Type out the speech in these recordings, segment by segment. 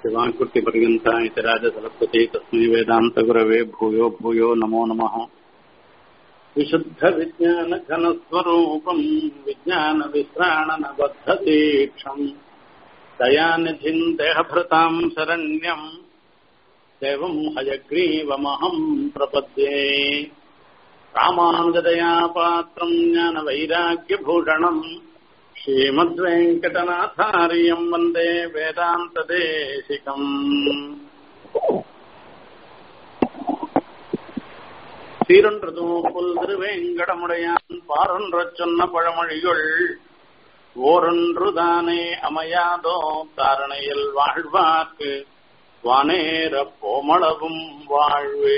शिवाङ्कृतिपर्यन्ता इति राजसरस्वती तस्मै वेदान्तगुरवे भूयो भूयो नमो नमः विशुद्धविज्ञानघनस्वरूपम् विज्ञानविश्राणनबद्धतीक्षम् दयानिधिम् देहभृताम् शरण्यम् देवम् हयग्रीवमहम् प्रपद्ये रामानुजदया पात्रम् ज्ञानवैराग्यभूषणम् श्रीमद्वेङ्कटनाथार्यम् वन्दे वेदान्तदेशिकम् சீரொன்றதும் புல் திருவேங்கடமுடையான் பாரொன்றச் சொன்ன பழமொழிகள் ஓரொன்றுதானே அமையாதோ தாரணையில் வாழ்வார்க்கு வானேர போமளவும் வாழ்வு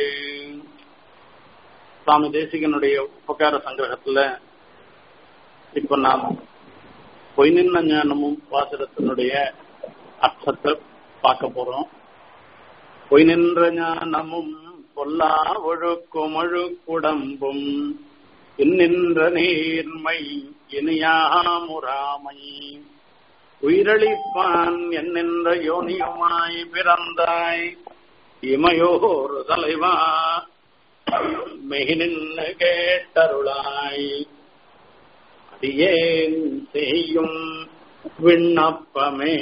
சுவாமி தேசிகனுடைய உபகார சங்கிரகத்துல இப்ப நாம் பொய் நின்ன ஞானமும் பாசுரத்தினுடைய அர்த்தத்தை பார்க்க போறோம் பொய் நின்ற ஞானமும் பொல்லா ஒழுக்கும் ஒழுக்குடம்பும் இன்னின்ற நீர்மை இனியாமுறாமை உயிரளிப்பான் என்னென்ற யோனியுமாய் பிறந்தாய் இமையோர் தலைவா மெகினின்னு கேட்டருளாய் அடியேன் செய்யும் விண்ணப்பமே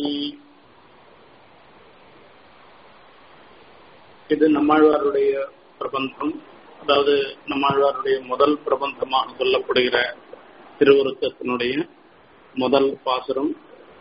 இது நம்மாழ்வாருடைய பிரபந்தம் அதாவது நம்மாழ்வாருடைய முதல் பிரபந்தமாக சொல்லப்படுகிற திருவுருத்தத்தினுடைய முதல் பாசுரம்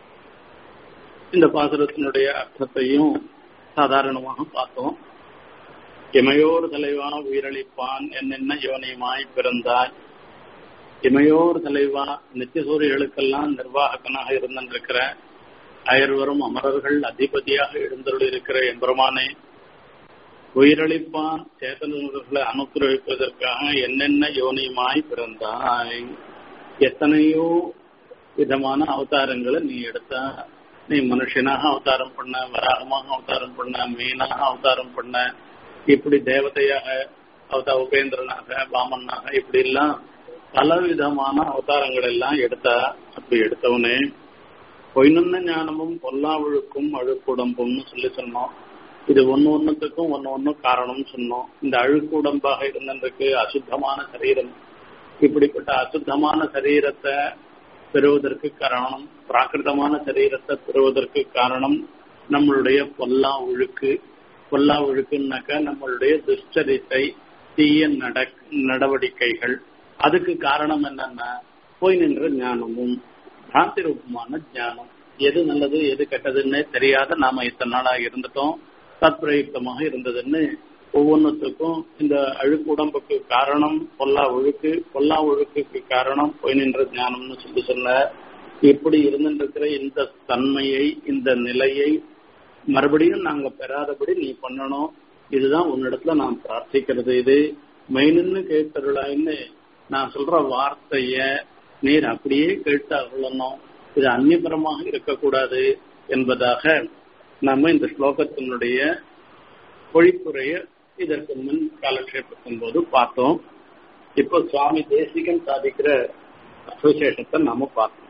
இந்த பாசுரத்தினுடைய அர்த்தத்தையும் சாதாரணமாக பார்த்தோம் இமையோர் தலைவா உயிரளிப்பான் என்னென்ன யோனியமாய் பிறந்தாய் இமையோர் தலைவா நித்தியசூரியர்களுக்கெல்லாம் நிர்வாகக்கனாக இருந்திருக்கிற அயர்வரும் அமரர்கள் அதிபதியாக எழுந்தருள் இருக்கிற எம்பெருமானே உயிரளிப்பான் சேதனர்களை அனுக்கிரகிப்பதற்காக என்னென்ன யோனியமாய் பிறந்தாய் எத்தனையோ விதமான அவதாரங்களை நீ எடுத்த நீ மனுஷனாக அவதாரம் பண்ண வராகமாக அவதாரம் பண்ண மீனாக அவதாரம் பண்ண இப்படி தேவதையாக அவதா உபேந்திரனாக வாமனாக இப்படி எல்லாம் பல விதமான அவதாரங்கள் எல்லாம் எடுத்தா அப்படி எடுத்தவனே பொய்நுண்ண ஞானமும் பொல்லாவழுக்கும் அழுக்குடம்பும்னு சொல்லி சொன்னோம் இது ஒன்னு ஒன்னுத்துக்கும் ஒன்னு ஒன்னு காரணம் சொன்னோம் இந்த அழுக்கு உடம்பாக இருந்ததுக்கு அசுத்தமான சரீரம் இப்படிப்பட்ட அசுத்தமான சரீரத்தை பெறுவதற்கு காரணம் பிராகிருதமான சரீரத்தை பெறுவதற்கு காரணம் நம்மளுடைய பொல்லா ஒழுக்கு பொல்லா ஒழுக்குனாக்க நம்மளுடைய துஷ்டரித்தை தீய நட நடவடிக்கைகள் அதுக்கு காரணம் என்னன்னா போய் நின்ற ஞானமும் பிராந்தி ரூபமான ஞானம் எது நல்லது எது கெட்டதுன்னே தெரியாத நாம இத்தனை நாளா இருந்துட்டோம் தற்பிரயுக்தமாக இருந்ததுன்னு ஒவ்வொன்றுத்துக்கும் இந்த அழுக்கு உடம்புக்கு காரணம் பொல்லா ஒழுக்கு பொல்லா ஒழுக்குக்கு காரணம் பொய் நின்ற ஞானம்னு சொல்லி சொன்ன இப்படி இருந்துருக்கிற இந்த தன்மையை இந்த நிலையை மறுபடியும் நாங்க பெறாதபடி நீ பண்ணணும் இதுதான் உன்னிடத்துல நான் பிரார்த்திக்கிறது இது மெயின்னு கேட்டருளாயின்னு நான் சொல்ற வார்த்தைய நீர் அப்படியே கேட்டு அருளணும் இது அந்நியபரமாக இருக்கக்கூடாது என்பதாக நம்ம இந்த ஸ்லோகத்தினுடைய பொழிப்புரைய இதற்கு முன் காலக்ஷேபத்தின் போது பார்த்தோம் இப்போ சுவாமி தேசிகன் சாதிக்கிற அசோசியேஷத்தை நாம பார்த்தோம்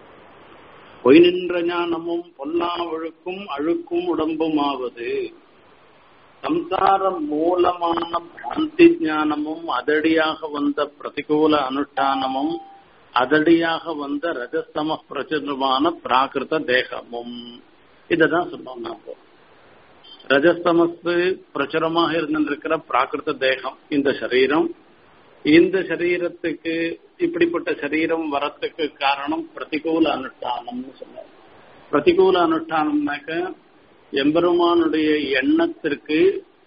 பொய் நின்ற ஞானமும் பொல்லா ஒழுக்கும் அழுக்கும் உடம்புமாவது சம்சாரம் மூலமான பிராந்தி ஞானமும் அதடியாக வந்த பிரதிகூல அனுஷ்டானமும் அதடியாக வந்த ரஜஸ்தம பிரச்சுரமான பிராகிருத தேகமும் இததான் சொன்னோம் நாம ரஜஸ்தமசு பிரச்சுரமாக இருந்திருக்கிற பிராகிருத தேகம் இந்த சரீரம் இந்த சரீரத்துக்கு இப்படிப்பட்ட சரீரம் வரத்துக்கு காரணம் பிரதிகூல அனுஷ்டானம்னு சொன்னார் பிரதிகூல அனுஷ்டானம்னாக்க எம்பெருமானுடைய எண்ணத்திற்கு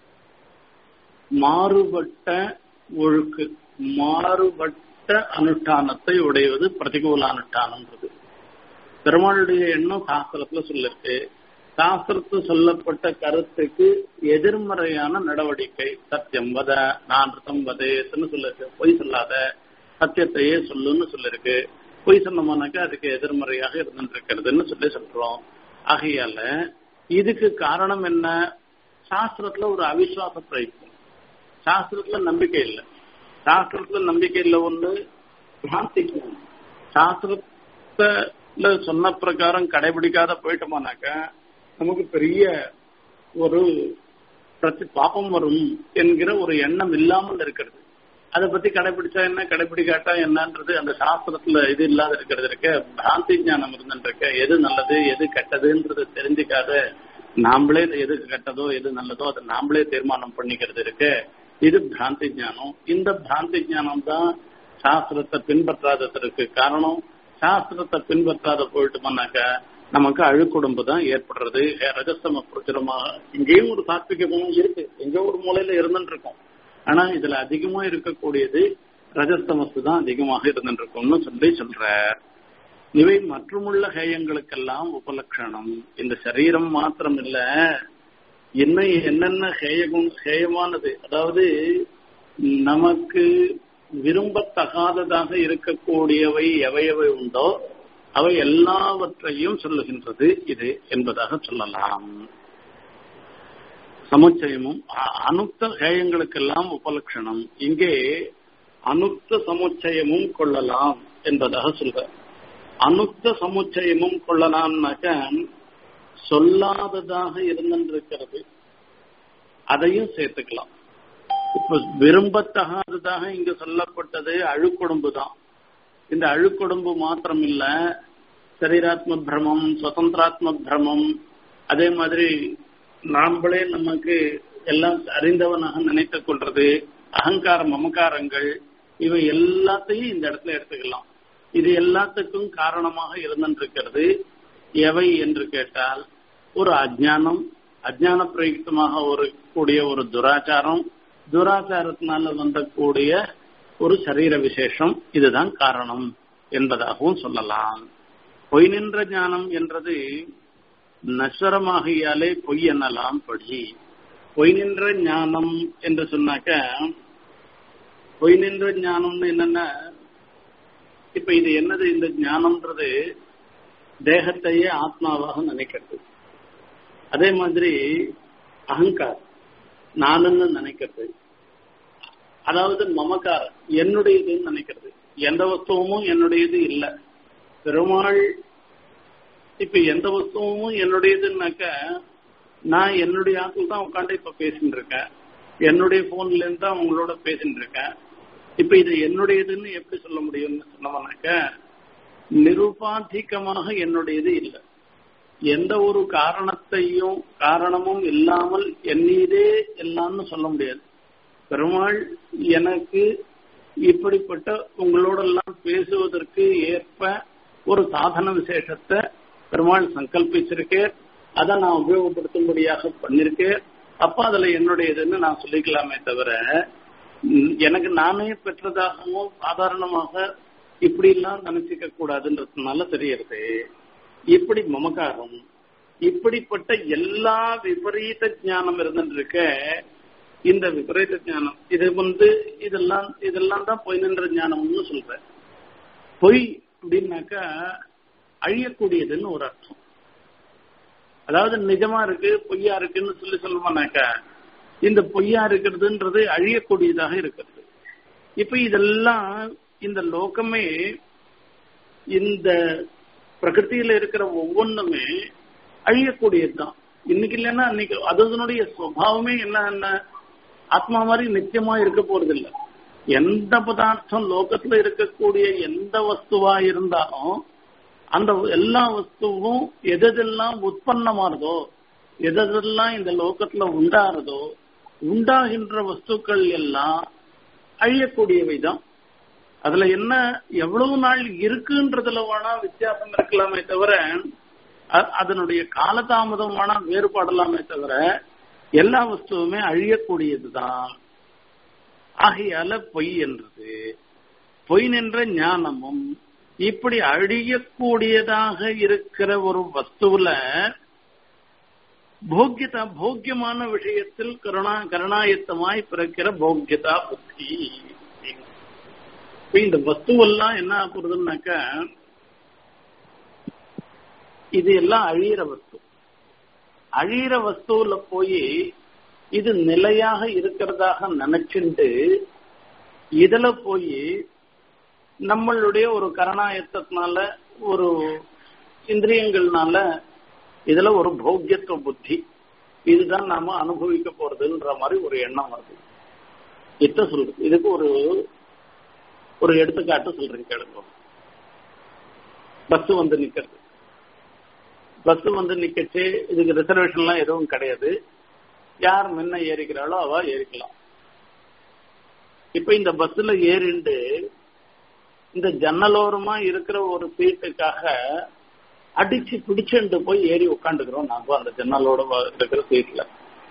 மாறுபட்ட ஒழுக்கு மாறுபட்ட அனுஷ்டானத்தை உடையது பிரதிகூல அனுஷ்டானம்ன்றது பெருமாளுடைய எண்ணம் சாஸ்திரத்துல சொல்லிருக்கு சாஸ்திரத்தில் சொல்லப்பட்ட கருத்துக்கு எதிர்மறையான நடவடிக்கை சத்தியம் வத நான் ரிதம் வதேன்னு சொல்லிருக்கு பொய் சொல்லாத சத்தியத்தையே சொல்லுன்னு சொல்லிருக்கு பொய் சொன்னோம்னாக்கா அதுக்கு எதிர்மறையாக இருந்துருக்கிறதுன்னு சொல்லி சொல்றோம் ஆகையால இதுக்கு காரணம் என்ன சாஸ்திரத்துல ஒரு அவிசுவாச பிரயத்தனம் சாஸ்திரத்துல நம்பிக்கை இல்லை சாஸ்திரத்துல நம்பிக்கை இல்லை ஒண்ணு பிராந்தி சாஸ்திரத்தை சொன்ன பிரகாரம் கடைபிடிக்காத போயிட்டோமானாக்கா நமக்கு பெரிய ஒரு பிரதி பாப்பம் வரும் என்கிற ஒரு எண்ணம் இல்லாமல் இருக்கிறது அதை பத்தி கடைபிடிச்சா என்ன கடைபிடிக்காட்டா என்னன்றது அந்த சாஸ்திரத்துல இது இல்லாத இருக்கிறது இருக்க பிராந்தி ஞானம் இருந்துருக்க எது நல்லது எது கெட்டதுன்றது தெரிஞ்சுக்காத நாமளே எது கெட்டதோ எது நல்லதோ அதை நாமளே தீர்மானம் பண்ணிக்கிறது இருக்கு இது பிராந்தி ஞானம் இந்த பிராந்தி ஞானம் தான் சாஸ்திரத்தை பின்பற்றாததற்கு காரணம் சாஸ்திரத்தை பின்பற்றாத போயிட்டோம்னாக்க நமக்கு அழுக்குடும்பு தான் ஏற்படுறது ரஜஸ்தம பிரச்சுரமாக இங்கேயும் ஒரு சாத்விக குணம் இருக்கு எங்கேயோ ஒரு மூலையில இருந்துட்டு இருக்கும் ஆனா இதுல அதிகமா இருக்கக்கூடியது ரஜஸ்தமசு தான் அதிகமாக இருந்துட்டு இருக்கும்னு சொல்லி சொல்ற இவை மற்றுமுள்ள ஹேயங்களுக்கெல்லாம் உபலட்சணம் இந்த சரீரம் மாத்திரம் இல்ல இன்னும் என்னென்ன ஹேயகும் ஹேயமானது அதாவது நமக்கு விரும்பத்தகாததாக இருக்கக்கூடியவை எவையவை உண்டோ அவை எல்லாவற்றையும் சொல்லுகின்றது இது என்பதாக சொல்லலாம் சமுச்சயமும் அனுத்த ஹேயங்களுக்கெல்லாம் உபலட்சணம் இங்கே அனுத்த சமுச்சயமும் கொள்ளலாம் என்பதாக சொல்ற அனுத்த சமுச்சயமும் கொள்ளலாம்னாக்க சொல்லாததாக இருந்திருக்கிறது அதையும் சேர்த்துக்கலாம் இப்ப விரும்பத்தகாததாக இங்க சொல்லப்பட்டது அழுக்குடும்பு தான் இந்த அழுக்குடும்பு மாத்திரம் இல்ல சரீராத்ம பிரமம் சுதந்திராத்ம பிரமம் அதே மாதிரி நாம்களே நமக்கு எல்லாம் அறிந்தவனாக நினைத்துக் கொள்றது அகங்காரம் மமகாரங்கள் இவை எல்லாத்தையும் இந்த இடத்துல எடுத்துக்கலாம் இது எல்லாத்துக்கும் காரணமாக இருந்திருக்கிறது எவை என்று கேட்டால் ஒரு அஜானம் அஜான பிரயுக்தமாக ஒரு கூடிய ஒரு துராச்சாரம் துராச்சாரத்தினால வந்தக்கூடிய ஒரு சரீர விசேஷம் இதுதான் காரணம் என்பதாகவும் சொல்லலாம் பொய் நின்ற ஞானம் என்றது நஸ்வரமாகியாலே பொய் என்னலாம் படி பொய் நின்ற ஞானம் என்று சொன்னாக்க பொய் நின்ற ஞானம்னு என்னன்னா இப்ப இது என்னது இந்த ஞானம்ன்றது தேகத்தையே ஆத்மாவாக நினைக்கிறது அதே மாதிரி அகங்கார் நானுன்னு நினைக்கிறது அதாவது மமக்காரம் என்னுடையதுன்னு நினைக்கிறது எந்த வஸ்துவும் என்னுடையது இல்ல பெருமாள் இப்ப எந்த வஸ்துவும் என்னுடையதுன்னாக்க நான் என்னுடைய ஆத்துல தான் உட்காந்து இப்ப பேசிட்டு இருக்கேன் என்னுடைய போன்ல இருந்து தான் உங்களோட பேசிட்டு இருக்கேன் இப்ப இது என்னுடையதுன்னு எப்படி சொல்ல முடியும்னு சொன்னோம்னாக்க நிருபாதிகமாக என்னுடையது இல்லை எந்த ஒரு காரணத்தையும் காரணமும் இல்லாமல் என்னீதே எல்லாம்னு சொல்ல முடியாது பெருமாள் எனக்கு இப்படிப்பட்ட உங்களோடெல்லாம் பேசுவதற்கு ஏற்ப ஒரு சாதன விசேஷத்தை பெருமாள் சங்கல்பிச்சிருக்கேன் அதை நான் உபயோகப்படுத்தும்படியாக பண்ணிருக்கேன் அப்ப அதுல என்னுடையதுன்னு நான் சொல்லிக்கலாமே தவிர எனக்கு நானே பெற்றதாகவும் சாதாரணமாக இப்படி எல்லாம் நினைச்சிக்க கூடாதுன்றதுனால தெரியறது இப்படி மமகாரம் இப்படிப்பட்ட எல்லா விபரீத ஞானம் இருந்துருக்க இந்த விபரீத ஞானம் இது வந்து இதெல்லாம் இதெல்லாம் தான் பொய் நின்ற ஞானம்னு சொல்றேன் பொய் அப்படின்னாக்கா அழியக்கூடியதுன்னு ஒரு அர்த்தம் அதாவது நிஜமா இருக்கு பொய்யா இருக்குன்னு சொல்லி சொல்லுவானாக்கா இந்த பொய்யா இருக்கிறதுன்றது அழியக்கூடியதாக இருக்கிறது இப்ப இதெல்லாம் இந்த லோகமே இந்த பிரகிருத்தியில இருக்கிற ஒவ்வொன்றுமே அழியக்கூடியதுதான் இன்னைக்கு இல்லைன்னா அன்னைக்கு அதனுடைய சுவாவமே என்ன என்ன ஆத்மா மாதிரி நித்தியமா இருக்க போறது இல்ல எந்த பதார்த்தம் லோகத்துல இருக்கக்கூடிய எந்த வஸ்துவா இருந்தாலும் அந்த எல்லா வஸ்துவும் எதெல்லாம் உற்பத்தமாறதோ எதெல்லாம் இந்த லோகத்துல உண்டாறதோ உண்டாகின்ற வஸ்துக்கள் எல்லாம் அழியக்கூடியவை தான் அதுல என்ன எவ்வளவு நாள் இருக்குன்றதுல வேணா வித்தியாசம் இருக்கலாமே தவிர அதனுடைய காலதாமதம் வேணா வேறுபாடலாமே தவிர எல்லா வஸ்துவுமே அழியக்கூடியதுதான் ஆகையால பொய் என்றது பொய் நின்ற ஞானமும் இப்படி அழியக்கூடியதாக இருக்கிற ஒரு வஸ்துவில போக்கியதா போக்கியமான விஷயத்தில் கருணா கருணாயத்தமாய் பிறக்கிற போக்கியதா புத்தி இந்த வஸ்துவெல்லாம் என்ன ஆகுறதுன்னாக்க இது எல்லாம் அழியிற வஸ்து அழியிற வஸ்துல போய் இது நிலையாக இருக்கிறதாக நினைச்சுட்டு இதுல போய் நம்மளுடைய ஒரு கரணாயத்தினால ஒரு இந்திரியங்கள்னால இதுல ஒரு போக்கியத்துவ புத்தி இதுதான் நாம அனுபவிக்க போறதுன்ற மாதிரி ஒரு எண்ணம் வருது இத்த சொல்றது இதுக்கு ஒரு ஒரு எடுத்துக்காட்டு சொல்றேன் கேளுங்க பஸ் வந்து நிக்கிறது பஸ் வந்து நிக்கச்சு இதுக்கு ரிசர்வேஷன்லாம் எதுவும் கிடையாது யார் முன்ன ஏறிக்கிறாளோ அவ ஏறிக்கலாம் இப்ப இந்த பஸ்ல ஏறிண்டு இந்த ஜன்னலோரமா இருக்கிற ஒரு சீட்டுக்காக அடிச்சு பிடிச்சுட்டு போய் ஏறி உட்காந்துக்கிறோம் நாம அந்த ஜன்னலோட இருக்கிற சீட்ல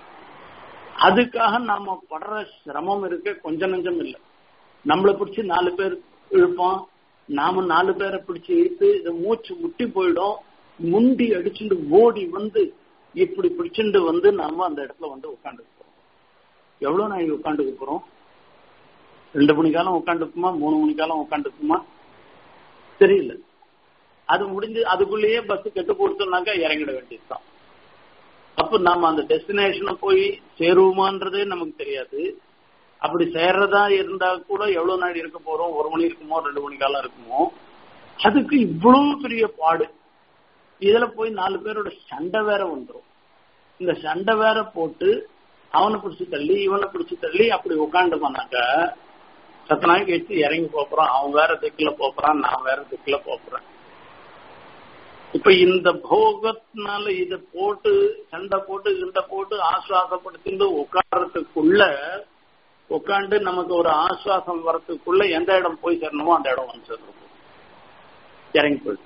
அதுக்காக நாம படுற சிரமம் இருக்க கொஞ்ச நஞ்சம் இல்லை நம்மளை பிடிச்சி நாலு பேர் இழுப்போம் நாம நாலு பேரை பிடிச்சி இழுத்து இது மூச்சு முட்டி போயிடும் முண்டி அடிச்சுட்டு ஓடி வந்து இப்படி பிடிச்சுட்டு வந்து நாம அந்த இடத்துல வந்து உட்காந்துக்க போறோம் எவ்வளவு நாள் உட்காந்துக்க போறோம் ரெண்டு மணி காலம் உட்காந்துக்குமா மூணு மணி காலம் உட்காந்துக்குமா தெரியல அது முடிஞ்சு அதுக்குள்ளேயே பஸ் கெட்டு கொடுத்தோம்னாக்கா இறங்கிட வேண்டியதுதான் அப்ப நாம அந்த டெஸ்டினேஷனை போய் சேருவோமான்றதே நமக்கு தெரியாது அப்படி சேர்றதா இருந்தா கூட எவ்வளவு நாள் இருக்க போறோம் ஒரு மணி இருக்குமோ ரெண்டு மணி காலம் இருக்குமோ அதுக்கு இவ்வளவு பெரிய பாடு இதுல போய் நாலு பேரோட சண்டை வேற வந்துடும் இந்த சண்டை வேற போட்டு அவனை பிடிச்சு தள்ளி இவனை பிடிச்சு தள்ளி அப்படி உட்காந்துமானாக்கா சத்த நாளைக்கு வச்சு இறங்கி போறான் அவன் வேற திக்குல போறான் நான் வேற திக்குல போறேன் இப்ப இந்த போகத்தினால இத போட்டு சண்டை போட்டு இந்த போட்டு ஆசுவாசப்படுத்திட்டு உட்கார்றதுக்குள்ள உட்காந்து நமக்கு ஒரு ஆசுவாசம் வர்றதுக்குள்ள எந்த இடம் போய் சேரணுமோ அந்த இடம் வந்து சேர்ந்துருக்கும் இறங்கி போயிடும்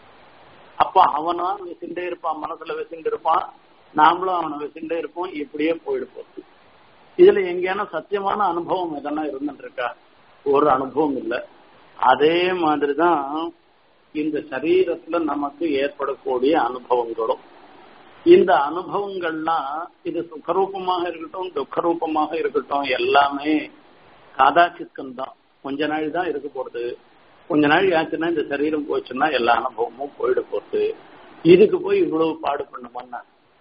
அப்ப அவனா விசிண்டே இருப்பான் மனசுல விசிண்டு இருப்பான் நாமளும் அவனை விசிண்டே இருப்போம் இப்படியே போயிடு போகுது இதுல எங்கேயான சத்தியமான அனுபவம் எதனா இருந்துட்டு இருக்கா ஒரு அனுபவம் இல்லை அதே மாதிரிதான் இந்த சரீரத்துல நமக்கு ஏற்படக்கூடிய அனுபவங்களும் இந்த அனுபவங்கள்லாம் இது சுகரூபமாக இருக்கட்டும் துக்கரூபமாக இருக்கட்டும் எல்லாமே காதாச்சித்தம் தான் கொஞ்ச நாள் தான் இருக்க போறது கொஞ்ச நாள் ஆச்சுன்னா இந்த சரீரம் போச்சுன்னா எல்லா அனுபவமும் போயிட போகுது இதுக்கு போய் இவ்வளவு பாடு பண்ணுமான்னா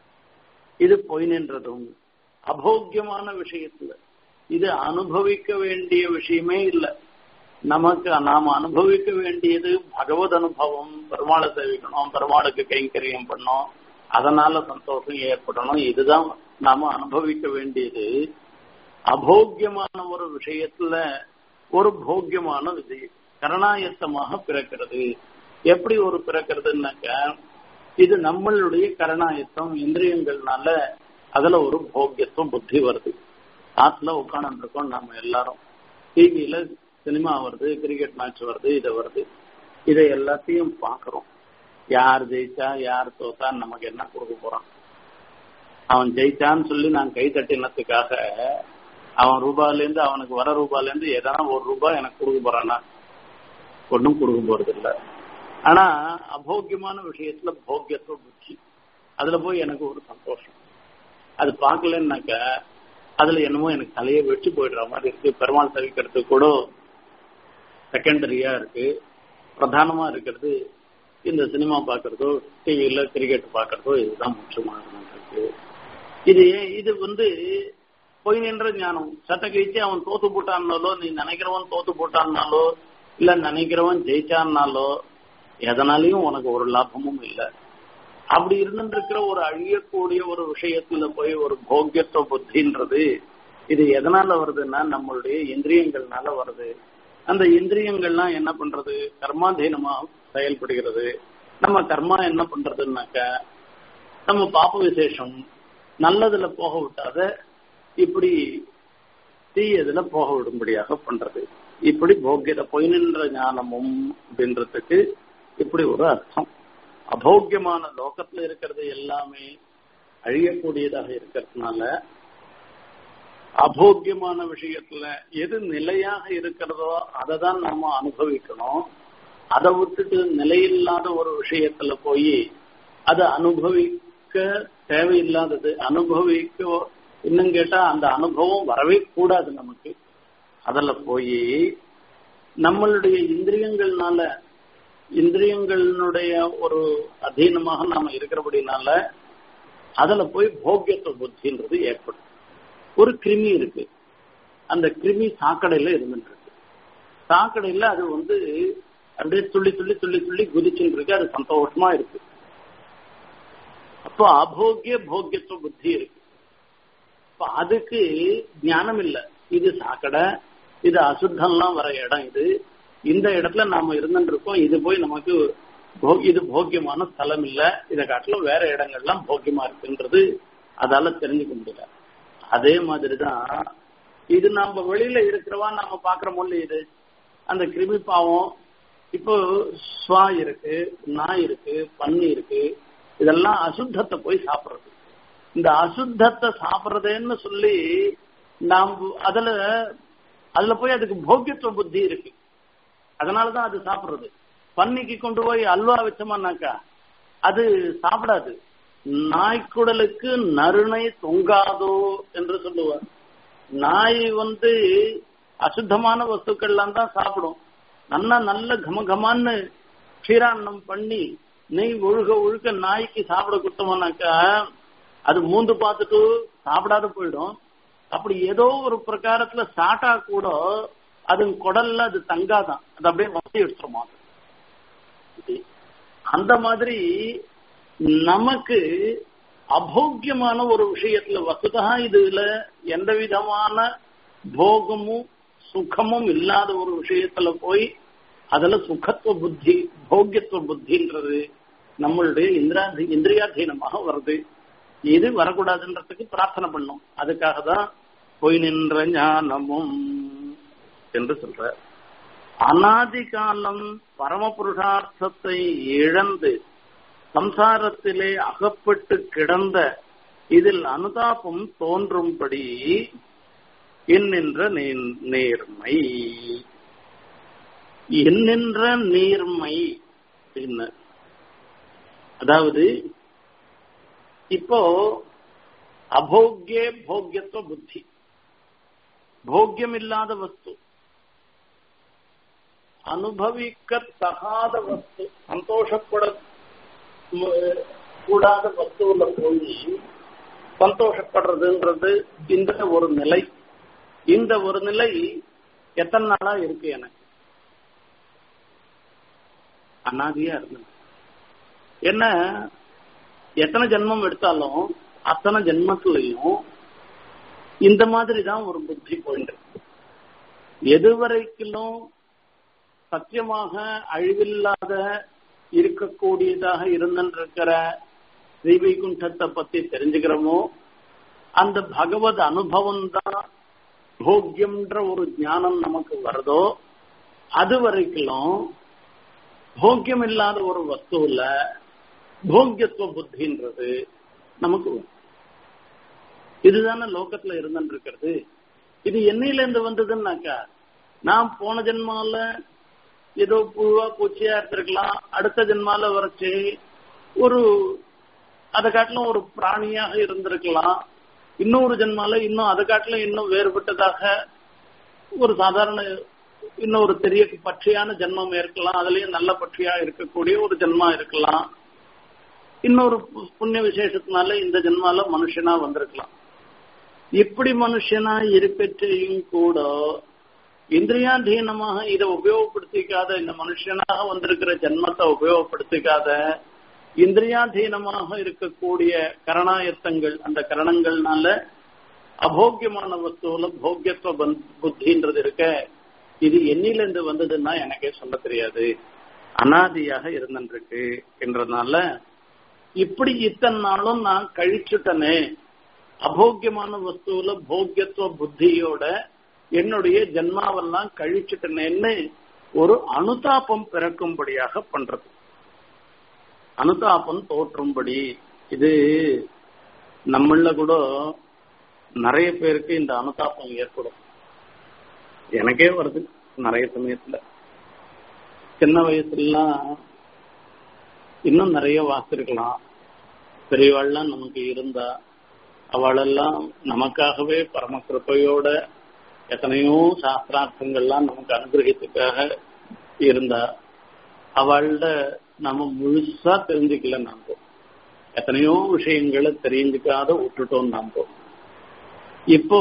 இது பொய் நின்றதும் அபோக்கியமான விஷயத்துல இது அனுபவிக்க வேண்டிய விஷயமே இல்லை நமக்கு நாம அனுபவிக்க வேண்டியது பகவத் அனுபவம் பெருமாளை சேவிக்கணும் பெருமாளுக்கு கைங்கரியம் பண்ணோம் அதனால சந்தோஷம் ஏற்படணும் இதுதான் நாம அனுபவிக்க வேண்டியது அபோக்கியமான ஒரு விஷயத்துல ஒரு போக்கியமான விஷயம் கரணாயத்தமாக பிறக்கிறது எப்படி ஒரு பிறக்கிறதுனாக்க இது நம்மளுடைய கரணாயத்தம் இந்திரியங்கள்னால அதுல ஒரு போக்கியத்துவம் புத்தி வருது ஆத்துல உட்காந்து இருக்கோம் நம்ம எல்லாரும் டிவியில சினிமா வருது கிரிக்கெட் மேட்ச் வருது இது வருது இதை எல்லாத்தையும் பாக்குறோம் யார் ஜெயிச்சா யார் தோத்தா நமக்கு என்ன கொடுக்க போறான் அவன் ஜெயிச்சான்னு சொல்லி நான் கை தட்டினத்துக்காக அவன் ரூபாயில இருந்து அவனுக்கு வர ரூபாயில இருந்து எதனா ஒரு ரூபாய் எனக்கு கொடுக்க போறானா ஒன்றும் கொடுக்க போறது இல்ல ஆனா அபோக்கியமான விஷயத்துல போக்கியத்துவ புத்தி அதுல போய் எனக்கு ஒரு சந்தோஷம் அது பார்க்கலன்னாக்க அதுல என்னமோ எனக்கு தலையை வெச்சு போயிடுற மாதிரி இருக்கு பெருமாள் தவிக்கிறதுக்கு கூட செகண்டரியா இருக்கு பிரதானமா இருக்கிறது இந்த சினிமா பாக்குறதோ டிவியில கிரிக்கெட் பாக்குறதோ இதுதான் முக்கியமான இருக்கு இது இது வந்து பொய் நின்ற ஞானம் சட்ட கழிச்சு அவன் தோத்து போட்டான்னாலோ நீ நினைக்கிறவன் தோத்து போட்டான்னாலோ இல்ல நினைக்கிறவன் ஜெயிச்சான்னாலோ எதனாலையும் உனக்கு ஒரு லாபமும் இல்லை அப்படி இருந்துருக்கிற ஒரு அழியக்கூடிய ஒரு விஷயத்துல போய் ஒரு போக்கியத்துவ புத்தின்றது இது எதனால வருதுன்னா நம்மளுடைய இந்திரியங்கள்னால வருது அந்த இந்திரியங்கள்லாம் என்ன பண்றது கர்மாதீனமா செயல்படுகிறது நம்ம கர்மா என்ன பண்றதுன்னாக்க நம்ம பாப்ப விசேஷம் நல்லதுல போக விட்டாத இப்படி தீயதுல போக விடும்படியாக பண்றது இப்படி போக்கியத பொய் நின்ற ஞானமும் அப்படின்றதுக்கு இப்படி ஒரு அர்த்தம் அபோக்கியமான லோகத்துல இருக்கிறது எல்லாமே அழியக்கூடியதாக இருக்கிறதுனால அபோக்கியமான விஷயத்துல எது நிலையாக இருக்கிறதோ அதை தான் நாம அனுபவிக்கணும் அதை விட்டுட்டு நிலையில்லாத ஒரு விஷயத்துல போய் அதை அனுபவிக்க தேவையில்லாதது அனுபவிக்க இன்னும் கேட்டா அந்த அனுபவம் வரவே கூடாது நமக்கு அதுல போய் நம்மளுடைய இந்திரியங்கள்னால இந்திரியங்களினுடைய ஒரு அதீனமாக நாம இருக்கிறபடினால அதுல போய் போக்கியத்துவ புத்தின்றது ஏற்படும் ஒரு கிருமி இருக்கு அந்த கிருமி சாக்கடையில இருந்துட்டு இருக்கு சாக்கடையில அது வந்து அப்படியே துள்ளி துள்ளி துள்ளி துள்ளி குதிச்சுட்டு இருக்கு அது சந்தோஷமா இருக்கு அப்போ அபோக்கிய போக்கியத்துவ புத்தி இருக்கு இப்ப அதுக்கு ஞானம் இல்ல இது சாக்கடை இது அசுத்தம்லாம் வர இடம் இது இந்த இடத்துல நாம இருந்துட்டு இருக்கோம் இது போய் நமக்கு இது போக்கியமான ஸ்தலம் இல்ல இதை காட்டிலும் வேற இடங்கள்லாம் போக்கியமா இருக்குன்றது அதால தெரிஞ்சுக்க முடியல அதே மாதிரிதான் இது நம்ம வெளியில இருக்கிறவா நம்ம பாக்குற மொழி இது அந்த கிருமி பாவம் இப்போ ஸ்வா இருக்கு நாய் இருக்கு பன்னி இருக்கு இதெல்லாம் அசுத்தத்தை போய் சாப்பிடுறது இந்த அசுத்தத்தை சாப்பிடுறதுன்னு சொல்லி நாம் அதுல அதுல போய் அதுக்கு போக்கியத்துவ புத்தி இருக்கு அதனாலதான் அது சாப்பிடுறது பன்னிக்கு கொண்டு போய் அல்வா வச்சோமானாக்கா அது சாப்பிடாது நாய்க்குடலுக்கு நறுணை தொங்காதோ என்று சொல்லுவார் நாய் வந்து அசுத்தமான வஸ்துக்கள்லாம் தான் சாப்பிடும் நல்லா நல்ல கமகமான்னு க்ஷீராண்ணம் பண்ணி நெய் ஒழுக ஒழுக்க நாய்க்கு சாப்பிட கொடுத்தோம்னாக்கா அது மூந்து பார்த்துட்டு சாப்பிடாத போயிடும் அப்படி ஏதோ ஒரு பிரகாரத்துல சாட்டா கூட அது குடல்ல அது தங்காதான் அது அப்படியே வசதி எடுத்துருமா அந்த மாதிரி நமக்கு அபோக்கியமான ஒரு விஷயத்துல வசுதா இதுல எந்த விதமான போகமும் சுகமும் இல்லாத ஒரு விஷயத்துல போய் அதுல சுகத்துவ புத்தி போக்கியத்துவ புத்தின்றது நம்மளுடைய இந்திராதி இந்திரியாதீனமாக வருது இது வரக்கூடாதுன்றதுக்கு பிரார்த்தனை பண்ணும் அதுக்காக தான் பொய் நின்ற ஞானமும் என்று சொல்ற அனாதி காலம் பரமபுருஷார்த்தத்தை இழந்து சம்சாரத்திலே அகப்பட்டு கிடந்த இதில் அனுதாபம் தோன்றும்படி என்னென்ற நேர்மை என்னென்ற நேர்மை என்ன அதாவது இப்போ அபோக்கிய போக்கியத்துவ புத்தி போக்கியம் இல்லாத வஸ்து அனுபவிக்க தகாத வஸ்து சந்தோஷப்பட கூடாத வஸ்துவில போய் சந்தோஷப்படுறதுன்றது இந்த ஒரு நிலை இந்த ஒரு நிலை எத்தனை நாளா இருக்கு எனக்கு அனாதியா இருந்தது என்ன எத்தனை ஜென்மம் எடுத்தாலும் அத்தனை ஜென்மத்திலையும் இந்த மாதிரி தான் ஒரு புத்தி போயிட்டு எது வரைக்கும் சத்தியமாக அழிவில்லாத இருக்கக்கூடியதாக இருந்திருக்கிற ஸ்ரீவைகுண்டத்தை பத்தி தெரிஞ்சுக்கிறோமோ அந்த பகவத் அனுபவம் தான் போக்கியம்ன்ற ஒரு ஞானம் நமக்கு வருதோ அது வரைக்கும் போக்கியம் இல்லாத ஒரு வஸ்துவில் போக்கியத்துவ புத்தின்றது நமக்கு இதுதானே லோகத்துல இருந்துட்டு இருக்கிறது இது என்னையில இருந்து வந்ததுன்னாக்கா நான் போன ஜென்மால ஏதோ புழுவா பூச்சியா இருந்திருக்கலாம் அடுத்த ஜென்மால வரைச்சு ஒரு அதை காட்டிலும் ஒரு பிராணியாக இருந்திருக்கலாம் இன்னொரு ஜென்மால இன்னும் அதை காட்டிலும் இன்னும் வேறுபட்டதாக ஒரு சாதாரண இன்னொரு பெரிய பட்சியான ஜென்மம் இருக்கலாம் அதுலயும் நல்ல பட்சியா இருக்கக்கூடிய ஒரு ஜென்மா இருக்கலாம் இன்னொரு புண்ணிய விசேஷத்தினால இந்த ஜென்மால மனுஷனா வந்திருக்கலாம் இப்படி மனுஷனா இருப்பற்றையும் கூட இந்திரியாதீனமாக இதை உபயோகப்படுத்திக்காத இந்த மனுஷனாக வந்திருக்கிற ஜென்மத்தை உபயோகப்படுத்திக்காத இந்திரியாதீனமாக இருக்கக்கூடிய கரணாயத்தங்கள் அந்த கரணங்கள்னால அபோக்கியமான வஸ்துவில போக்கியத்துவ புத்தின்றது இருக்க இது எண்ணிலிருந்து வந்ததுன்னா எனக்கே சொல்ல தெரியாது அனாதியாக இருந்துருக்கு என்றதுனால இப்படி இத்தனை நாளும் நான் கழிச்சுட்டனே அபோக்கியமான வஸ்துவில போக்கியத்துவ புத்தியோட என்னுடைய ஜென்மாவெல்லாம் கழிச்சுட்டனேன்னு ஒரு அனுதாபம் பிறக்கும்படியாக பண்றது அனுதாபம் தோற்றும்படி இது நம்மள கூட நிறைய பேருக்கு இந்த அனுதாபம் ஏற்படும் எனக்கே வருது நிறைய சமயத்துல சின்ன வயசுலாம் இன்னும் நிறைய வாசிருக்கலாம் பெரியவாள்லாம் நமக்கு இருந்தா அவளெல்லாம் நமக்காகவே பரம கிருப்பையோட எத்தனையோ சாஸ்திரார்த்தங்கள்லாம் நமக்கு அனுகிரகத்துக்காக இருந்தா அவள்ட நம்ம முழுசா தெரிஞ்சுக்கல நாம எத்தனையோ விஷயங்களை தெரிஞ்சுக்காத விட்டுட்டோம் நாம இப்போ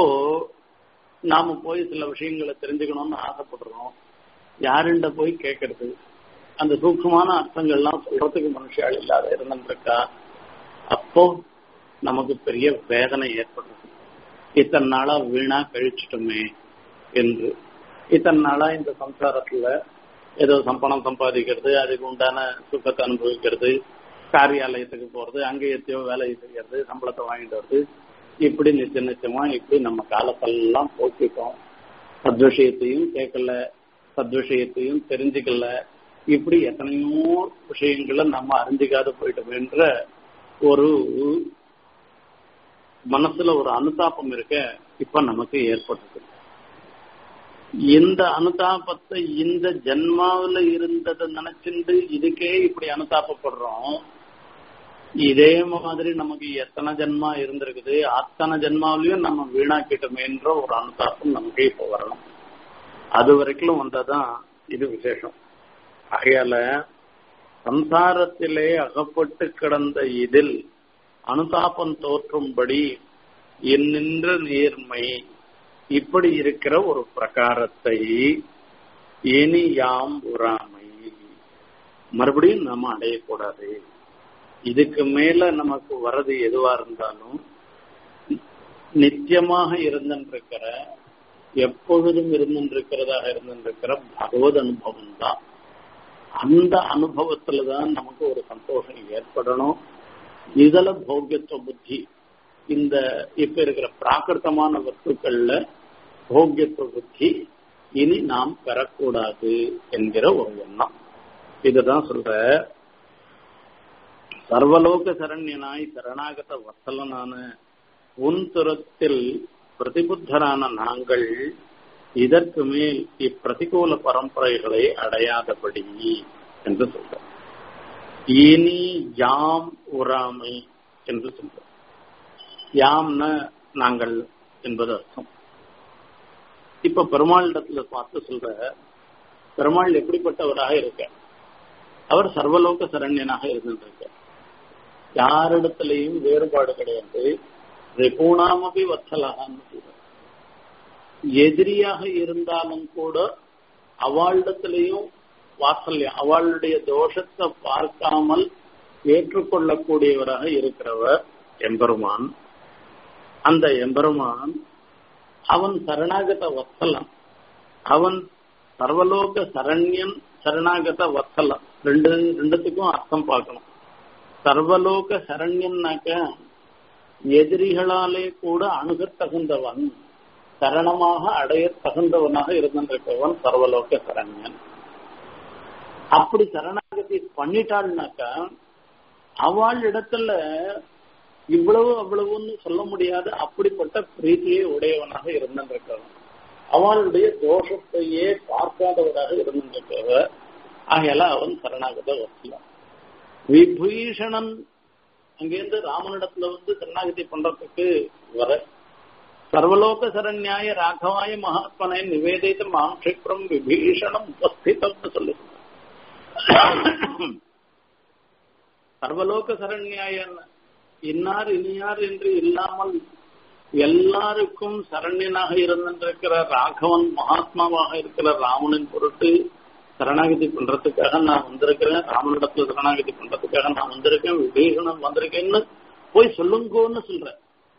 நாம போய் சில விஷயங்களை தெரிஞ்சுக்கணும்னு ஆசைப்படுறோம் யாருண்ட போய் கேட்கறது அந்த சூக்ஷமான அர்த்தங்கள்லாம் சொல்றதுக்கு மனுஷால் இல்லாத இருந்திருக்கா அப்போ நமக்கு பெரிய வேதனை ஏற்படுது இத்தனை நாளா வீணா கழிச்சிட்டோமே என்று இத்தனை நாளா இந்த சம்சாரத்துல ஏதோ பணம் சம்பாதிக்கிறது அதுக்கு உண்டான சுகத்தை அனுபவிக்கிறது காரியாலயத்துக்கு போறது அங்கே எத்தையோ வேலையை செய்யறது சம்பளத்தை வாங்கிட்டு வருது இப்படி நிச்சய நிச்சயமா இப்படி நம்ம காலத்தெல்லாம் போக்கிட்டோம் சத்விஷயத்தையும் கேட்கல சத்விஷயத்தையும் தெரிஞ்சுக்கல இப்படி எத்தனையோ விஷயங்களை நம்ம அறிஞ்சிக்காத போயிட்டோம்ன்ற ஒரு மனசுல ஒரு அனுதாபம் இருக்க இப்ப நமக்கு ஏற்பட்டது இந்த அனுதாபத்தை இந்த ஜென்மாவில இருந்ததை நினைச்சுண்டு இதுக்கே இப்படி அனுதாபப்படுறோம் இதே மாதிரி நமக்கு எத்தனை ஜென்மா இருந்திருக்குது அத்தனை ஜென்மாவிலையும் நம்ம வீணாக்கிட்டோமேன்ற ஒரு அனுதாபம் நமக்கு இப்ப வரணும் அது வரைக்கும் வந்தாதான் இது விசேஷம் ஆகையால சம்சாரத்திலே அகப்பட்டு கிடந்த இதில் அனுதாபம் தோற்றும்படி என்னென்ற நேர்மை இப்படி இருக்கிற ஒரு பிரகாரத்தை இனி யாம் உறாமை மறுபடியும் நம்ம அடையக்கூடாது இதுக்கு மேல நமக்கு வர்றது எதுவா இருந்தாலும் நித்தியமாக இருந்திருக்கிற எப்பொழுதும் இருந்திருக்கிறதாக இருந்திருக்கிற பகவத் அனுபவம் தான் அந்த அனுபவத்துல தான் நமக்கு ஒரு சந்தோஷம் ஏற்படணும் இதல போக்கியத்துவ புத்தி இந்த இப்ப இருக்கிற பிராகிருத்தமான வஸ்துக்கள்ல போக்கியத்துவ புத்தி இனி நாம் பெறக்கூடாது என்கிற ஒரு எண்ணம் இதுதான் சொல்ற சர்வலோக சரண்யனாய் சரணாகத வத்தலனான உன் துரத்தில் பிரதிபுத்தரான நாங்கள் இதற்கு மேல் இப்பிரதிகூல பரம்பரைகளை அடையாதபடி என்று சொல்ற இனி யாம் உறாமை என்று சொல்ற யாம்ன நாங்கள் என்பது அர்த்தம் இப்ப பெருமாளிடத்துல பார்த்து சொல்ற பெருமாள் எப்படிப்பட்டவராக இருக்க அவர் சர்வலோக சரண்யனாக இருந்திருக்க யாரிடத்திலையும் வேறுபாடு கிடையாது ரிபூணாமபி வத்சலகான்னு சொல்ற எதிரியாக இருந்தாலும் கூட அவளிடத்திலையும் வாசல்யம் அவளுடைய தோஷத்தை பார்க்காமல் ஏற்றுக்கொள்ளக்கூடியவராக இருக்கிறவர் எம்பெருமான் அந்த எம்பெருமான் அவன் சரணாகத வத்சலம் அவன் சர்வலோக சரண்யன் சரணாகத வத்சலம் ரெண்டு ரெண்டுத்துக்கும் அர்த்தம் பார்க்கணும் சர்வலோக சரண்யன்னாக்க எதிரிகளாலே கூட அணுக தகுந்தவன் சரணமாக அடைய தகுந்தவனாக இருந்திருக்கவன் சர்வலோக சரண்யன் அப்படி சரணாகதி பண்ணிட்டாள்னாக்கா அவள் இடத்துல இவ்வளவு அவ்வளவுன்னு சொல்ல முடியாத அப்படிப்பட்ட பிரீத்தியை உடையவனாக இருந்திருக்கவன் அவளுடைய தோஷத்தையே பார்க்காதவராக இருந்திருக்கவர் ஆகையால அவன் சரணாகத வசலாம் விபீஷணன் அங்கேருந்து ராமனிடத்துல வந்து சரணாகதி பண்றதுக்கு வர சர்வலோக சரண்யாய ராகவாய மகாத்மனை நிவேதித்த மாம் கஷிப்ரம் விபீஷணம் உபஸ்திதம்னு சொல்லி சர்வலோக சரண்யாயன் இன்னார் இனியார் என்று இல்லாமல் எல்லாருக்கும் சரண்யனாக இருந்திருக்கிற ராகவன் மகாத்மாவாக இருக்கிற ராமனின் பொருட்டு சரணாகதி பண்றதுக்காக நான் வந்திருக்கிறேன் ராமனிடத்துல சரணாகதி பண்றதுக்காக நான் வந்திருக்கேன் விபீஷணன் வந்திருக்கேன்னு போய் சொல்லுங்கோன்னு சொல்ற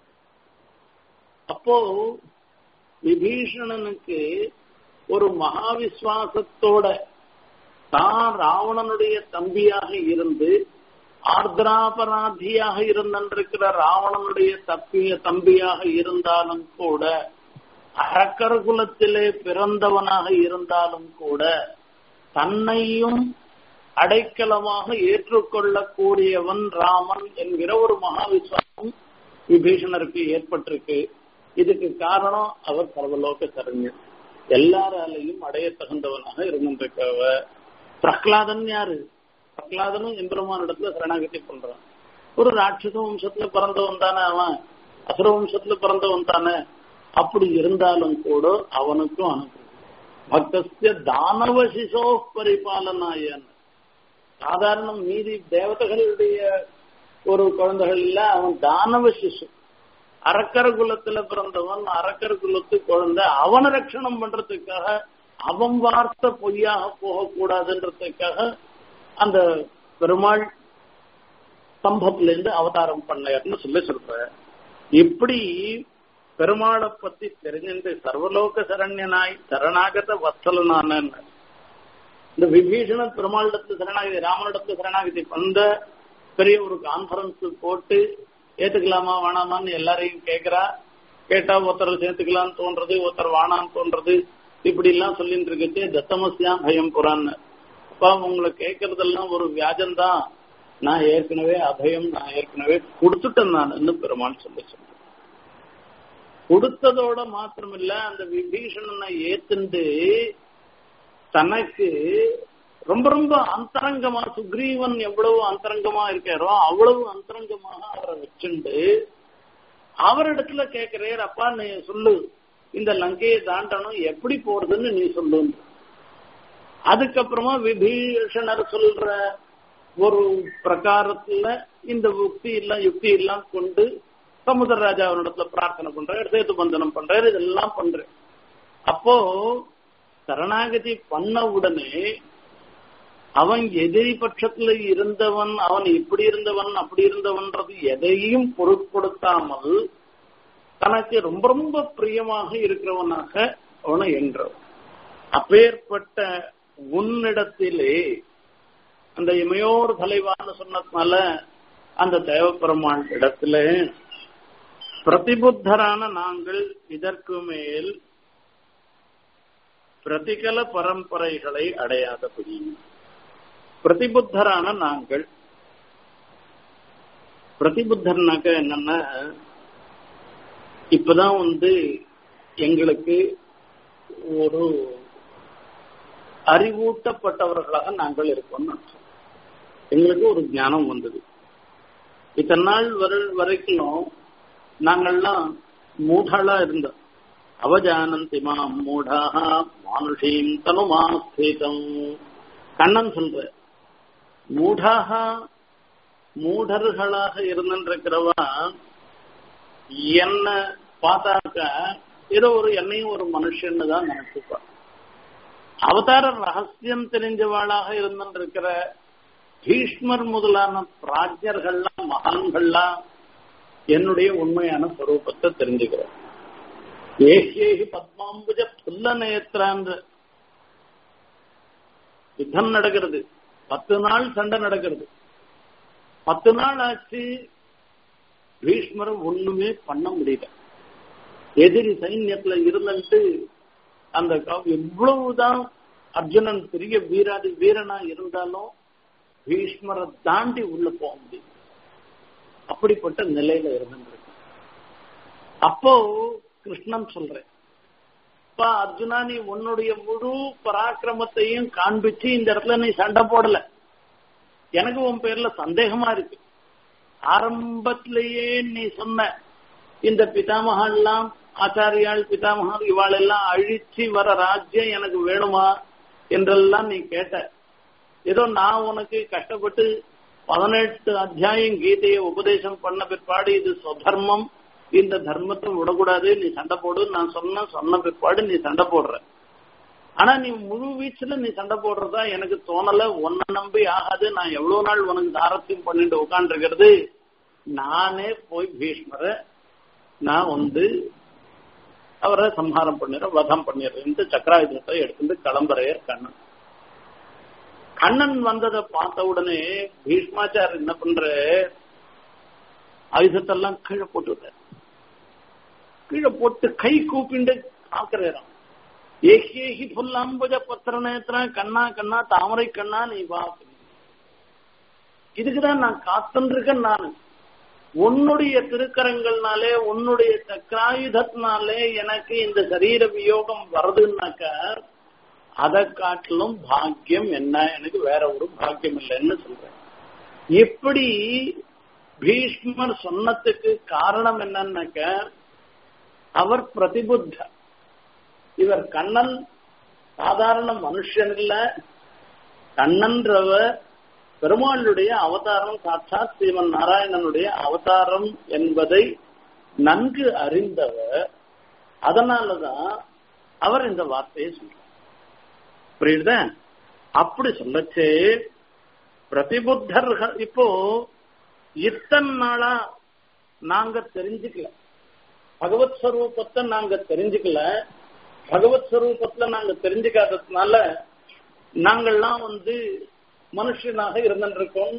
அப்போ விபீஷணனுக்கு ஒரு மகாவிஸ்வாசத்தோட தான் ராவணனுடைய தம்பியாக இருந்து ஆர்திராபராதியாக இருந்திருக்கிற ராவணனுடைய தப்பிய தம்பியாக இருந்தாலும் கூட அரக்கர் குலத்திலே பிறந்தவனாக இருந்தாலும் கூட தன்னையும் அடைக்கலமாக ஏற்றுக்கொள்ளக்கூடியவன் ராமன் என்கிற ஒரு மகாவிஸ்வாசம் விபீஷணருக்கு ஏற்பட்டிருக்கு இதுக்கு காரணம் அவர் சர்வலோக சரண்யன் எல்லாராலையும் அடைய தகுந்தவனாக இருந்திருக்கவ பிரகலாதன் யாரு பிரகலாதனும் எம்பெருமான் இடத்துல சரணாகதி பண்றான் ஒரு ராட்சச வம்சத்துல பிறந்தவன் தானே அவன் அசுர வம்சத்துல பிறந்தவன் தானே அப்படி இருந்தாலும் கூட அவனுக்கும் அனுப்பும் பக்தஸ்ய தானவ சிசோ பரிபாலனாயன் சாதாரண மீதி தேவதைகளுடைய ஒரு குழந்தைகள் இல்ல அவன் தானவ சிசு அரக்கர குலத்துல பிறந்தவன் அரக்கர் குலத்து குழந்தை அவனை ரட்சணம் பண்றதுக்காக அவன் வார்த்தை பொய்யாக போகக்கூடாதுன்றதுக்காக அந்த பெருமாள் ஸ்தம்பத்துல இருந்து அவதாரம் பண்ணார்னு சொல்லி சொல்ற இப்படி பெருமாளை பத்தி தெரிஞ்சுட்டு சர்வலோக சரண்யனாய் சரணாகத வத்சலனான இந்த விபீஷணன் பெருமாளிடத்து சரணாகதி ராமனிடத்து சரணாகதி வந்த பெரிய ஒரு கான்பரன்ஸ் போட்டு ஏத்துக்கலாமா வேணாமான்னு எல்லாரையும் கேட்கிறா கேட்டா ஒருத்தர் சேர்த்துக்கலாம்னு தோன்றது ஒருத்தர் வானான்னு தோன்றது இப்படி எல்லாம் சொல்லிட்டு இருக்கச்சு தத்தமசியாம் பயம் புறான்னு அப்பா உங்களை கேட்கறதெல்லாம் ஒரு வியாஜம்தான் நான் ஏற்கனவே அபயம் நான் ஏற்கனவே கொடுத்துட்டேன் நான் இன்னும் பெருமாள் சொல்லி சொல்றேன் கொடுத்ததோட மாத்திரமில்ல அந்த விபீஷணனை ஏத்துண்டு தனக்கு ரொம்ப ரொம்ப அந்தரங்கமா சுக்ரீவன் எவ்வளவு அந்தரங்கமா இருக்காரோ அவ்வளவு அந்தரங்கமாக அவரை வச்சுண்டு அவரிடத்துல கேட்கிறேர் அப்பா நீ சொல்லு இந்த லங்கையை தாண்டணும் எப்படி போறதுன்னு நீ சொல்லு அதுக்கப்புறமா விபீஷணர் சொல்ற ஒரு பிரகாரத்துல இந்த யுக்தி எல்லாம் யுக்தி எல்லாம் கொண்டு சமுதிரராஜா அவரிடத்துல பிரார்த்தனை பண்றாரு சேத்து பந்தனம் பண்றாரு இதெல்லாம் பண்றேன் அப்போ சரணாகதி பண்ண உடனே அவன் எதிரி பட்சத்துல இருந்தவன் அவன் இப்படி இருந்தவன் அப்படி இருந்தவன்றது எதையும் பொருட்படுத்தாமல் தனக்கு ரொம்ப ரொம்ப பிரியமாக இருக்கிறவனாக அவனை என்றவன் அப்பேற்பட்ட உன்னிடத்திலே அந்த இமையோர் தலைவான்னு சொன்னதுனால அந்த தேவப்பெருமான் இடத்துல பிரதிபுத்தரான நாங்கள் இதற்கு மேல் பிரதிகல பரம்பரைகளை அடையாதபடி பிரதிபுத்தரான நாங்கள் பிரதிபுத்தர்னாக்க என்னன்னா இப்பதான் வந்து எங்களுக்கு ஒரு அறிவூட்டப்பட்டவர்களாக நாங்கள் இருக்கோம்னு அர்த்தம் எங்களுக்கு ஒரு ஞானம் வந்தது இத்தனை நாள் வர வரைக்கும் நாங்கள்லாம் மூடாளா இருந்தோம் அவஜானந்தி மாம் மூடாக மானுஷீம் தனுமாஸ்தீதம் கண்ணன் சொல்ற மூடாக மூடர்களாக இருந்திருக்கிறவா என்ன பார்த்தாக்க ஏதோ ஒரு என்னையும் ஒரு மனுஷன்னு தான் நினைச்சுப்பா அவதார ரகசியம் தெரிஞ்சவாளாக இருந்திருக்கிற பீஷ்மர் முதலான பிராஜ்யர்கள்லாம் மகான்கள்லாம் என்னுடைய உண்மையான ஸ்வரூபத்தை தெரிஞ்சுக்கிறேன் ஏகேகி பத்மாம்புஜ புல்ல நேத்திரான்ற யுத்தம் நடக்கிறது பத்து நாள் சண்டை நடக்கிறது பத்து நாள் ஆச்சு பீஷ்மரை ஒண்ணுமே பண்ண முடியல எதிரி சைன்யத்துல இருந்துட்டு அந்த எவ்வளவுதான் அர்ஜுனன் பெரிய வீராதி வீரனா இருந்தாலும் பீஷ்மரை தாண்டி உள்ள போக முடியும் அப்படிப்பட்ட நிலையில இருந்துருக்கு அப்போ கிருஷ்ணன் சொல்றேன் அப்பா அர்ஜுனா நீ உன்னுடைய முழு பராக்கிரமத்தையும் காண்பிச்சு இந்த இடத்துல நீ சண்டை போடல எனக்கு உன் பேர்ல சந்தேகமா இருக்கு ஆரம்பத்திலேயே நீ சொன்ன இந்த பிதாமகெல்லாம் ஆச்சாரியால் பிதாமகர் இவாள் எல்லாம் அழிச்சு வர ராஜ்யம் எனக்கு வேணுமா என்றெல்லாம் நீ கேட்ட ஏதோ நான் உனக்கு கஷ்டப்பட்டு பதினெட்டு அத்தியாயம் கீதையை உபதேசம் பண்ண பிற்பாடு இது சொதர்மம் இந்த தர்மத்தை விடக்கூடாது நீ சண்டை போடு நான் சொன்ன சொன்ன பிற்பாடு நீ சண்டை போடுற ஆனா நீ முழு வீச்சுல நீ சண்டை போடுறதா எனக்கு தோணல உன்னை நம்பி ஆகாது நான் எவ்வளவு நாள் உனக்கு தாரத்தியம் பண்ணிட்டு உட்காந்துருக்கிறது நானே போய் பீஷ்மரை நான் வந்து அவரை சம்ஹாரம் பண்ணிடுறேன் வதம் பண்ணிடுறேன் சக்கராயுதத்தை எடுத்துட்டு கிளம்புறைய கண்ணன் கண்ணன் வந்ததை பார்த்த உடனே பீஷ்மாச்சார் என்ன பண்ற ஆயுதத்தெல்லாம் கீழே போட்டு கீழே போட்டு கை கூப்பிண்டு காக்குறாராம் ஏகேகி புல்லாம்புஜ பத்திர நேத்திர கண்ணா கண்ணா தாமரை கண்ணா நீ வா இதுக்குதான் நான் காத்துருக்கேன் நான் உன்னுடைய திருக்கரங்கள்னாலே உன்னுடைய சக்கராயுதத்தினாலே எனக்கு இந்த சரீர வியோகம் வருதுன்னாக்க அதை காட்டிலும் பாக்கியம் என்ன எனக்கு வேற ஒரு பாக்கியம் இல்லைன்னு சொல்றேன் எப்படி பீஷ்மர் சொன்னதுக்கு காரணம் என்னன்னாக்க அவர் பிரதிபுத்த இவர் கண்ணன் சாதாரண மனுஷன் இல்ல கண்ணன்றவர் பெருமாளுடைய அவதாரம் சாட்சாத் ஸ்ரீமன் நாராயணனுடைய அவதாரம் என்பதை நன்கு அறிந்தவர் அதனாலதான் அவர் இந்த வார்த்தையை சொல்றார் புரியுதா அப்படி சொல்லச்சே பிரதிபுத்தர்கள் இப்போ இத்தனை நாளா நாங்க தெரிஞ்சுக்கல பகவத் ஸ்வரூபத்தை நாங்க தெரிஞ்சுக்கல பகவத் ஸ்வரூபத்துல நாங்க தெரிஞ்சுக்காததுனால நாங்கள்லாம் வந்து மனுஷனாக இருந்துருக்கோம்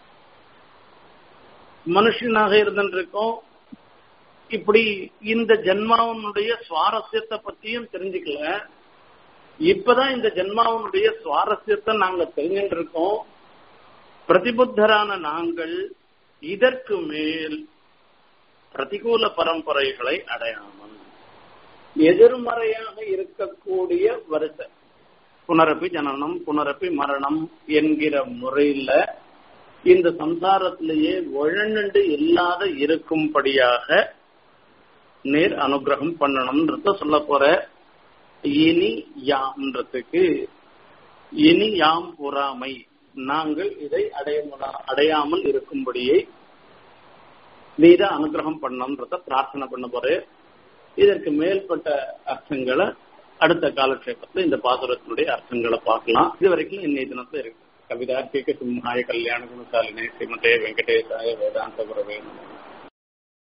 மனுஷனாக இருந்துருக்கோம் இப்படி இந்த ஜென்மாவனுடைய சுவாரஸ்யத்தை பத்தியும் தெரிஞ்சுக்கல இப்பதான் இந்த ஜென்மாவனுடைய சுவாரஸ்யத்தை நாங்க தெரிஞ்சுட்டு இருக்கோம் பிரதிபுத்தரான நாங்கள் இதற்கு மேல் பிரதிகூல பரம்பரைகளை அடையாமல் எதிர்மறையாக இருக்கக்கூடிய வரிசை புனரப்பி ஜனனம் புனரப்பி மரணம் என்கிற முறையில இந்த சம்சாரத்திலேயே ஒழண்டு இல்லாத இருக்கும்படியாக நேர் அனுகிரகம் பண்ணணும்ன்றத சொல்ல போற இனி யாம்ன்றதுக்கு இனி யாம் பொறாமை நாங்கள் இதை அடைய அடையாமல் இருக்கும்படியே நீத அனுகிரகம் பண்ணணும்ன்றத பிரார்த்தனை பண்ண போறேன் இதற்கு மேல்பட்ட அர்த்தங்களை அடுத்த காலக்ஷேபத்துல இந்த பாசுரத்தினுடைய அர்த்தங்களை பார்க்கலாம் இது வரைக்கும் இன்னைய தினத்துல இருக்கு கவிதார்த்திக சிம்ஹாய கல்யாண குணசாலினே ஸ்ரீமதே வெங்கடேசாய வேதாந்த குரவே நமः